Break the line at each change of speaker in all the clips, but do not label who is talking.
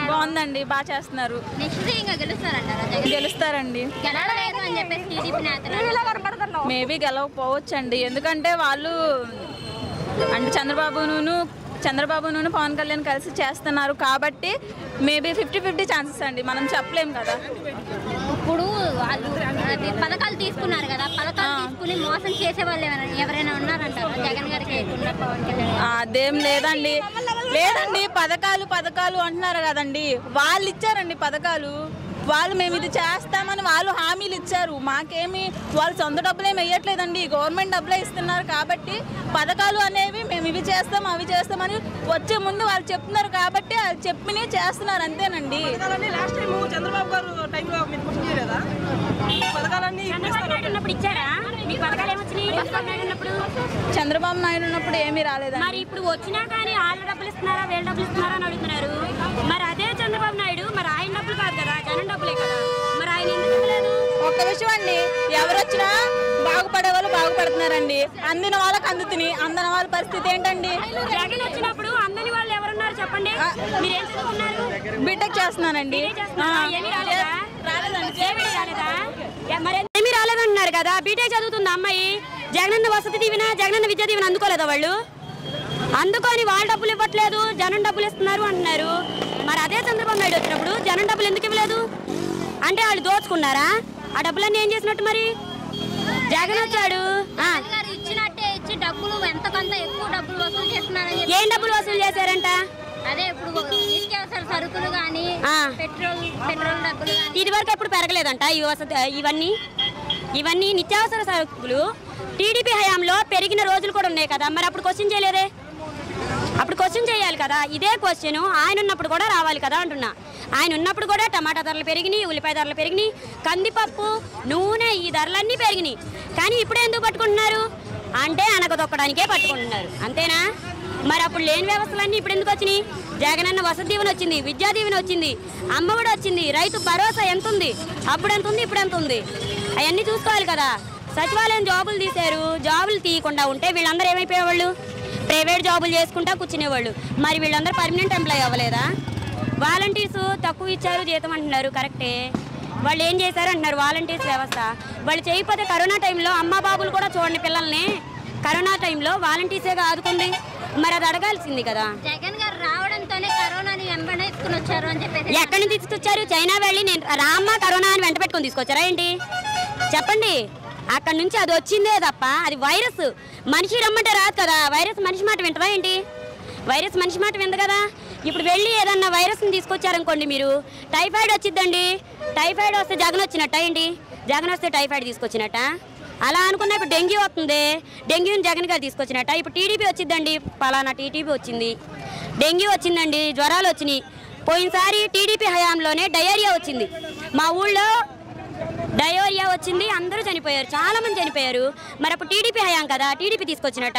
బాగుందండి బాగా చేస్తున్నారు
నెక్స్ట్ ఇంకా గెలుస్తారంటారా జగన్
గెలుస్తారండి
గెలవలేదు అని చెప్పేసి టీడీపీ నేతలు
మేబీ గెలవకపోవచ్చండి ఎందుకంటే వాళ్ళు అంటే చంద్రబాబును చంద్రబాబును పవన్ కళ్యాణ్ కలిసి చేస్తున్నారు కాబట్టి మేబీ ఫిఫ్టీ ఫిఫ్టీ ఛాన్సెస్ అండి మనం చెప్పలేం కదా
ఇప్పుడు వాళ్ళు అది పథకాలు తీసుకున్నారు కదా పథకాలు తీసుకుని మోసం చేసే వాళ్ళు ఎవరైనా ఎవరైనా ఉన్నారంటారా జగన్ గారికి లేకుండా పవన్ కళ్యాణ్ గారికి?
అదేం లేదండి లేదండి పథకాలు పథకాలు అంటున్నారు కదండి వాళ్ళు ఇచ్చారండి పథకాలు వాళ్ళు మేము ఇది చేస్తామని వాళ్ళు హామీలు ఇచ్చారు మాకేమి వాళ్ళు సొంత డబ్బులు ఏమి వేయట్లేదండి గవర్నమెంట్ డబ్బులే ఇస్తున్నారు కాబట్టి పథకాలు అనేవి మేము ఇవి చేస్తాం అవి చేస్తామని వచ్చే ముందు వాళ్ళు చెప్తున్నారు కాబట్టి అది చెప్పినవి చేస్తున్నారు అంతేనండి
పథకాలన్నీ లాస్ట్ టైం చంద్రబాబు గారు టైంలో మీరు క్వశ్చన్ చేయలేదా పథకాలన్నీ
చంద్రబాబు నాయుడు ఉన్నప్పుడు ఇచ్చారా మీకు పథకాలు ఏమొచ్చినాయి చంద్రబాబు నాయుడు ఉన్నప్పుడు
చంద్రబాబు నాయుడు ఉన్నప్పుడు ఏమీ రాలేదండి
మరి ఇప్పుడు వచ్చినా కానీ వాళ్ళ డబ్బులు ఇస్తున్నారా వీళ్ళ డబ్బులు ఇస్తున్నారా అని అడుగుతున్నారు మరి అదే చంద్రబాబు నాయుడు మరి ఆయన డబ్బులు కాదు కదా జనం డబ్బులే కదా మరి ఆయన ఎందుకు ఇవ్వలేదు
ఒక్క విషయం అండి ఎవరు వచ్చినా బాగుపడే వాళ్ళు బాగుపడుతున్నారండి అందిన వాళ్ళకి అందుతున్నాయి అందని వాళ్ళ పరిస్థితి ఏంటండి
జగన్ వచ్చినప్పుడు అందని వాళ్ళు ఎవరున్నారు చెప్పండి మీరు ఏం చదువుకున్నారు
బీటెక్ చేస్తున్నానండి
మీరే చేస్తున్నారా?
ఆ.
ఏమీ రాలేదా
రాలేదండి.
ఏమీ రాలేదా ఏ, మరి ఏమీ రాలేదంటున్నారు కదా బీటెక్ చదువుతుంది అమ్మాయి జగనన్న వసతి దీవెన జగనన్న విద్యా దీవెన అందుకోలేదా వాళ్ళు అందుకొని వాళ్ళ డబ్బులు ఇవ్వట్లేదు జనం డబ్బులు ఇస్తున్నారు అంటున్నారు మరి అదే చంద్రబాబు నాయుడు వచ్చినప్పుడు జనం డబ్బులు ఎందుకు ఇవ్వలేదు అంటే వాళ్ళు దోచుకున్నారా ఆ డబ్బులన్నీ ఏం చేసినట్టు మరి జగన్ వచ్చాడు ఆ,
జగన్ గారు ఇచ్చినట్టే ఇచ్చి డబ్బులు ఎంతకంత ఎక్కువ డబ్బులు వసూలు చేస్తున్నారని చెప్పి
ఏం డబ్బులు వసూలు చేశారంట
అదే ఇప్పుడు నిత్యావసర సరుకులు కానీ
ఆ.
పెట్రోల్ పెట్రోల్ డబ్బులు కానీ
ఇది వరకు ఎప్పుడు పెరగలేదంట ఈ వసతి ఇవన్నీ ఇవన్నీ నిత్యావసర సరుకులు టీడీపీ హయాంలో పెరిగిన రోజులు కూడా ఉన్నాయి కదా మరి అప్పుడు క్వశ్చన్ చేయలేదే అప్పుడు క్వశ్చన్ చేయాలి కదా ఇదే క్వశ్చన్ ఆయన ఉన్నప్పుడు కూడా రావాలి కదా అంటున్నా ఆయన ఉన్నప్పుడు కూడా టమాటా ధరలు పెరిగినాయి ఉల్లిపాయ ధరలు పెరిగినాయి కందిపప్పు నూనె ఈ ధరలన్నీ పెరిగినాయి కానీ ఇప్పుడు ఎందుకు పట్టుకుంటున్నారు అంటే అనగదొక్కడానికే పట్టుకుంటున్నారు అంతేనా మరి అప్పుడు లేని వ్యవస్థలన్నీ ఇప్పుడు ఎందుకు వచ్చినాయి జగనన్న వసతి దీవెన వచ్చింది విద్యా దీవెన వచ్చింది అమ్మఒడి వచ్చింది రైతు భరోసా ఎంత ఉంది అప్పుడు ఎంత ఉంది ఇప్పుడు ఎంత ఉంది అవన్నీ చూసుకోవాలి కదా సచివాలయం జాబులు తీశారు జాబులు తీయకుండా ఉంటే వీళ్ళందరూ ఏమైపోయేవాళ్ళు ప్రైవేట్ జాబులు చేసుకుంటా కూర్చునేవాళ్ళు మరి వీళ్ళందరూ పర్మనెంట్ ఎంప్లాయ్ అవ్వలేదా వాలంటీర్స్ తక్కువ ఇచ్చారు జీతం అంటున్నారు కరెక్టే వాళ్ళు ఏం చేశారు అంటున్నారు వాలంటీర్స్ వ్యవస్థ వాళ్ళు చేయకపోతే కరోనా టైంలో అమ్మ బాబులు కూడా చూడండి పిల్లల్ని కరోనా టైంలో వాలంటీర్సేగా ఆదుకుంది మరి అది అడగాల్సింది కదా
జగన్ గారు రావడంతోనే కరోనాని వెంబడేసుకుని వచ్చారు అని చెప్పేసి
ఎక్కడి నుంచి తీసుకొచ్చారు చైనా వెళ్ళి నేను రామ్మ కరోనా అని వెంట పెట్టుకొని తీసుకొచ్చారా ఏంటి చెప్పండి అక్కడ నుంచి అది వచ్చిందే తప్ప అది వైరస్ మనిషి రమ్మంటే రాదు కదా వైరస్ మనిషి మాట వింటదా ఏంటి వైరస్ మనిషి మాట వింది కదా ఇప్పుడు వెళ్ళి ఏదన్నా వైరస్ని తీసుకొచ్చారనుకోండి మీరు టైఫాయిడ్ వచ్చిద్దండి టైఫాయిడ్ వస్తే జగన్ వచ్చినట్ట ఏంటి జగన్ వస్తే టైఫాయిడ్ తీసుకొచ్చినట్ట అలా అనుకున్నా ఇప్పుడు డెంగ్యూ వస్తుంది డెంగ్యూని జగన్ గారు తీసుకొచ్చినట్ట ఇప్పుడు టీడీపీ వచ్చిందండి పలానా టీడీపీ వచ్చింది డెంగ్యూ వచ్చిందండి జ్వరాలు వచ్చినాయి పోయినసారి టీడీపీ హయాంలోనే డయేరియా వచ్చింది మా ఊళ్ళో డయోరియా వచ్చింది అందరూ చనిపోయారు చాలా మంది చనిపోయారు మరి అప్పుడు టీడీపీ హయాం కదా టీడీపీ తీసుకొచ్చినట్ట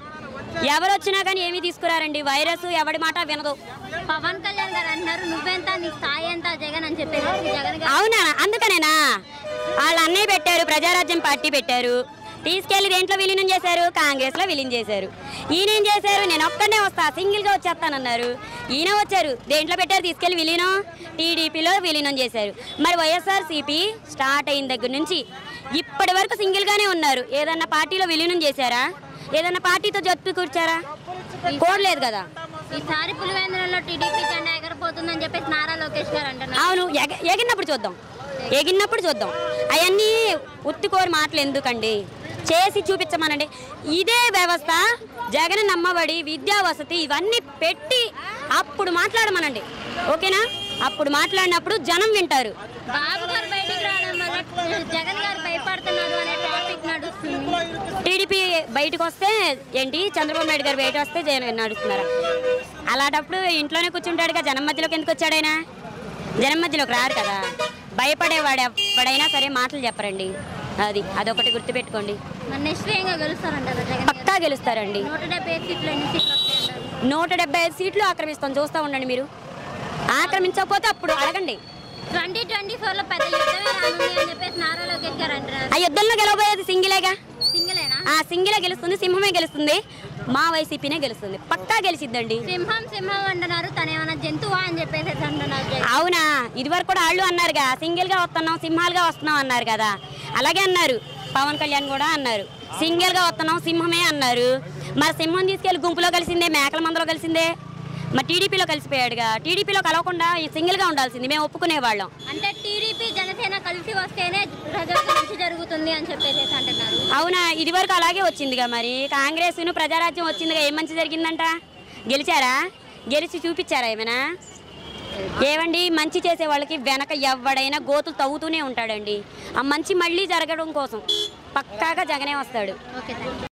ఎవరు వచ్చినా కానీ ఏమీ తీసుకురారండి వైరస్ ఎవడి మాట వినదు
పవన్ కళ్యాణ్ గారు అంటున్నారు నువ్వెంత నీ స్థాయి ఎంత జగన్ అని చెప్పేసి జగన్ గారు
అవునా అందుకనేనా వాళ్ళ అన్నయ్య పెట్టారు ప్రజారాజ్యం పార్టీ పెట్టారు తీసుకెళ్లి దేంట్లో విలీనం చేశారు కాంగ్రెస్ లో విలీనం చేశారు ఈయన ఏం చేశారు నేను ఒక్కనే వస్తా సింగిల్ గా వచ్చేస్తానన్నారు ఈయన వచ్చారు దేంట్లో పెట్టారు తీసుకెళ్లి విలీనం టీడీపీలో విలీనం చేశారు మరి వైఎస్ఆర్ సిపి స్టార్ట్ అయిన దగ్గర నుంచి ఇప్పటి వరకు సింగిల్ గానే ఉన్నారు ఏదన్నా పార్టీలో విలీనం చేశారా ఏదన్నా పార్టీతో జట్టు కూర్చారా కోడలేదు కదా
ఈసారి పులివేంద్రంలో టీడీపీ జెండా ఎగరపోతుందని చెప్పేసి నారా లోకేష్ గారు అంటున్నారు
అవును ఎగ- ఎగిరినప్పుడు చూద్దాం ఎగిరినప్పుడు చూద్దాం అవన్నీ ఉత్తుకోరి మాటలు ఎందుకండి చేసి చూపించమనండి ఇదే వ్యవస్థ జగన్ నమ్మబడి విద్యా వసతి ఇవన్నీ పెట్టి అప్పుడు మాట్లాడమనండి ఓకేనా అప్పుడు మాట్లాడినప్పుడు జనం వింటారు
బాబు గారు బయటికి రావడం వల్ల జగన్ గారు భయపడుతున్నారు అనే టాపిక్ నడుస్తుంది
టీడీపీ బయటకు వస్తే ఏంటి చంద్రబాబు నాయుడు గారు బయట వస్తే జగన్ నడుస్తున్నారు అలాంటప్పుడు ఇంట్లోనే కూర్చుంటాడుగా జనం మధ్యలోకి ఎందుకు వచ్చాడైనా జనం మధ్యలోకి రారు కదా భయపడేవాడు ఎవడైనా సరే మాటలు చెప్పరండి అది అదొకటి గుర్తుపెట్టుకోండి
మరి నెక్స్ట్ ఏంగా గెలుస్తారంటారు జగన్ గారు
పక్కా గెలుస్తారండి
నూట డెబ్బై ఐదు సీట్లు ఎన్ని సీట్లు వస్తాయంటారు
నూట డెబ్బై ఐదు సీట్లు ఆక్రమిస్తాం చూస్తూ ఉండండి మీరు ఆక్రమించకపోతే అప్పుడు అడగండి
ట్వంటీ ట్వంటీ ఫోర్ లో పెద్ద యుద్ధమే రానుంది అని చెప్పేసి నారా లోకేష్ గారు అంటున్నారు
ఆ యుద్ధంలో గెలవబోయేది సింగిలేగా
సింగిలేనా
ఆ సింగిలే గెలుస్తుంది సింహమే గెలుస్తుంది మా వైసీపీనే గెలుస్తుంది పక్కా గెలిచిద్దండి
సింహం సింహం అంటున్నారు తను ఏమైనా జంతువా అని చెప్పేసి అంటున్నారు జగన్.
అవునా ఇదివరకు కూడా వాళ్ళు అన్నారుగా సింగిల్ గా వస్తున్నాం సింహాలుగా వస్తున్నాం అన్నారు కదా అలాగే అన్నారు పవన్ కళ్యాణ్ కూడా అన్నారు సింగిల్ గా వస్తున్నాం సింహమే అన్నారు మరి సింహం తీసుకెళ్లి గుంపులో కలిసిందే మేకల మందలో కలిసిందే మరి టీడీపీలో కలిసిపోయాడుగా టీడీపీలో కలవకుండా సింగిల్ గా ఉండాల్సింది మేము ఒప్పుకునే వాళ్ళం
అంటే టీడీపీ జనసేన కలిసి వస్తేనే ప్రజలకు మంచి జరుగుతుంది అని చెప్పేసి అంటున్నారు
అవునా ఇదివరకు అలాగే వచ్చిందిగా మరి కాంగ్రెస్ ప్రజారాజ్యం వచ్చిందిగా ఏం మంచి జరిగిందంట గెలిచారా గెలిచి చూపించారా ఏమైనా ఏవండి మంచి చేసే వాళ్ళకి వెనక ఎవడైనా గోతులు తవ్వుతూనే ఉంటాడండి ఆ మంచి మళ్ళీ జరగడం కోసం పక్కాగా జగనే వస్తాడు
ఓకే థ్యాంక్ యూ